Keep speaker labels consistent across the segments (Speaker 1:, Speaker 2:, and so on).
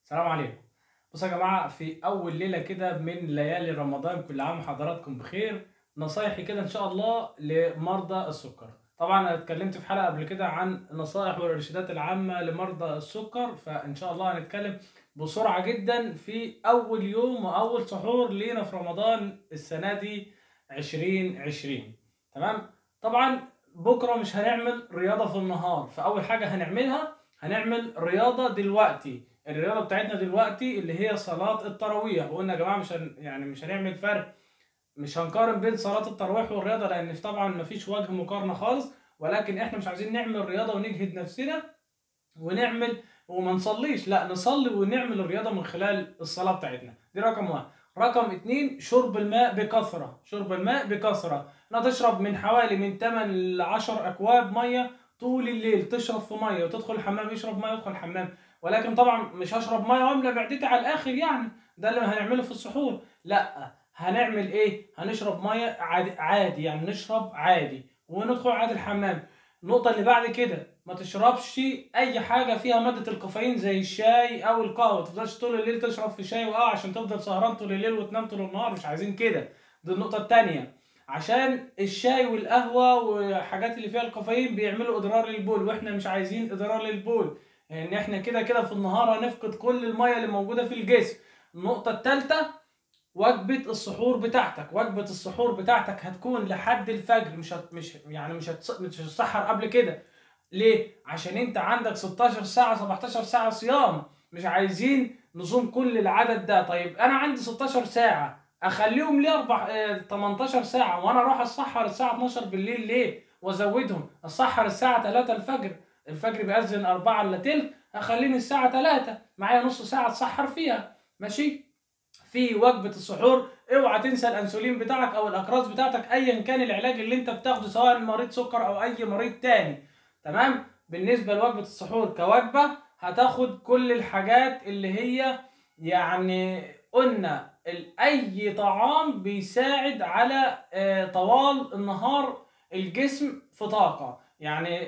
Speaker 1: السلام عليكم بصوا يا جماعة في أول ليلة كده من ليالي رمضان كل عام وحضراتكم بخير نصايحي كده إن شاء الله لمرضى السكر طبعا أنا اتكلمت في حلقة قبل كده عن النصائح والإرشادات العامة لمرضى السكر فإن شاء الله هنتكلم بسرعة جدا في أول يوم وأول سحور لينا في رمضان السنة دي 2020 تمام طبعا بكرة مش هنعمل رياضة في النهار فأول حاجة هنعملها هنعمل رياضة دلوقتي الرياضة بتاعتنا دلوقتي اللي هي صلاة التراويح وقلنا يا جماعة مش هن يعني مش هنعمل فرق مش هنقارن بين صلاة التراويح والرياضة لأن طبعا مفيش وجه مقارنة خالص ولكن احنا مش عايزين نعمل رياضة ونجهد نفسنا ونعمل وما نصليش لا نصلي ونعمل الرياضة من خلال الصلاة بتاعتنا دي رقم واحد رقم اتنين شرب الماء بكثرة شرب الماء بكثرة لا تشرب من حوالي من 8 ل 10 أكواب مية طول الليل تشرب في مية وتدخل الحمام يشرب مية ويدخل الحمام ولكن طبعا مش هشرب ميه واملى معدتي على الاخر يعني ده اللي هنعمله في السحور لا هنعمل ايه هنشرب ميه عادي, عادي يعني نشرب عادي وندخل عادي الحمام النقطة اللي بعد كده ما تشربش أي حاجة فيها مادة الكافيين زي الشاي أو القهوة، ما تفضلش طول الليل تشرب في شاي وقهوة عشان تفضل سهران طول الليل وتنام طول النهار، مش عايزين كده، دي النقطة التانية، عشان الشاي والقهوة والحاجات اللي فيها الكافيين بيعملوا إضرار للبول وإحنا مش عايزين إضرار للبول، لان يعني احنا كده كده في النهار هنفقد كل الميه اللي موجوده في الجسم النقطه الثالثه وجبه السحور بتاعتك وجبه السحور بتاعتك هتكون لحد الفجر مش هت... مش يعني مش هتص... مش هتسحر قبل كده ليه عشان انت عندك 16 ساعه 17 ساعه صيام مش عايزين نصوم كل العدد ده طيب انا عندي 16 ساعه اخليهم ليه أربع... اه 18 ساعه وانا اروح اتسحر الساعه 12 بالليل ليه وازودهم اتسحر الساعه 3 الفجر الفجر بيأذن أربعة إلا تلت هخليني الساعة تلاتة معايا نص ساعة أتسحر فيها ماشي في وجبة السحور اوعى تنسى الأنسولين بتاعك أو الأقراص بتاعتك أيا كان العلاج اللي أنت بتاخده سواء مريض سكر أو أي مريض تاني تمام بالنسبة لوجبة السحور كوجبة هتاخد كل الحاجات اللي هي يعني قلنا أي طعام بيساعد على طوال النهار الجسم في طاقة يعني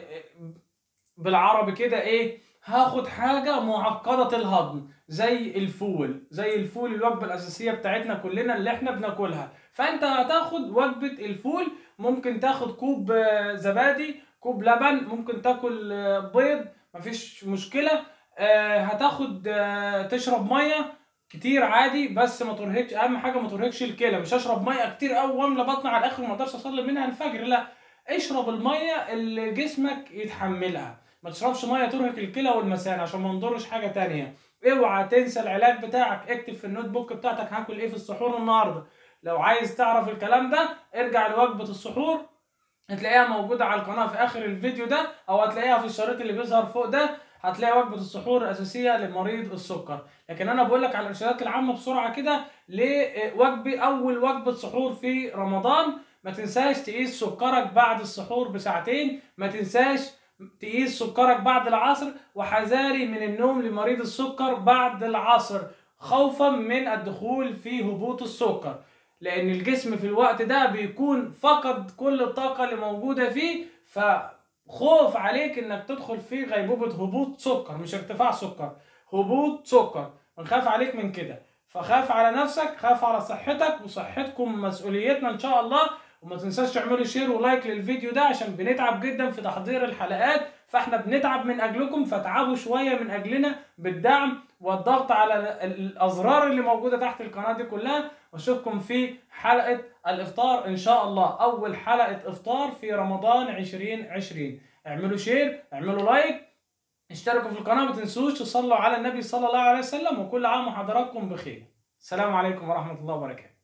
Speaker 1: بالعربي كده ايه هاخد حاجة معقدة الهضم زي الفول زي الفول الوجبة الأساسية بتاعتنا كلنا اللي احنا بناكلها فأنت هتاخد وجبة الفول ممكن تاخد كوب زبادي كوب لبن ممكن تاكل بيض مفيش مشكلة هتاخد تشرب مية كتير عادي بس ما ترهقش اهم حاجه ما ترهقش الكلى مش هشرب ميه كتير قوي واملى بطني على الاخر وما اقدرش اصلي منها الفجر لا اشرب الميه اللي جسمك يتحملها ما تشربش ميه ترهق الكلى والمثانه عشان ما نضرش حاجه تانية اوعى تنسى العلاج بتاعك اكتب في النوت بوك بتاعتك هاكل ايه في السحور النهارده لو عايز تعرف الكلام ده ارجع لوجبه السحور هتلاقيها موجوده على القناه في اخر الفيديو ده او هتلاقيها في الشريط اللي بيظهر فوق ده هتلاقي وجبه السحور الاساسيه لمريض السكر لكن انا بقول لك على الارشادات العامه بسرعه كده لوجبه اول وجبه سحور في رمضان ما تنساش تقيس سكرك بعد السحور بساعتين ما تنساش تقيس سكرك بعد العصر وحذاري من النوم لمريض السكر بعد العصر خوفا من الدخول في هبوط السكر لان الجسم في الوقت ده بيكون فقد كل الطاقة اللي موجودة فيه فخوف عليك انك تدخل في غيبوبة هبوط سكر مش ارتفاع سكر هبوط سكر بنخاف عليك من كده فخاف على نفسك خاف على صحتك وصحتكم مسؤوليتنا ان شاء الله وما تنساش تعملوا شير ولايك للفيديو ده عشان بنتعب جدا في تحضير الحلقات فاحنا بنتعب من اجلكم فتعبوا شويه من اجلنا بالدعم والضغط على الازرار اللي موجوده تحت القناه دي كلها واشوفكم في حلقه الافطار ان شاء الله اول حلقه افطار في رمضان 2020 اعملوا شير اعملوا لايك اشتركوا في القناه ما تنسوش تصلوا على النبي صلى الله عليه وسلم وكل عام وحضراتكم بخير السلام عليكم ورحمه الله وبركاته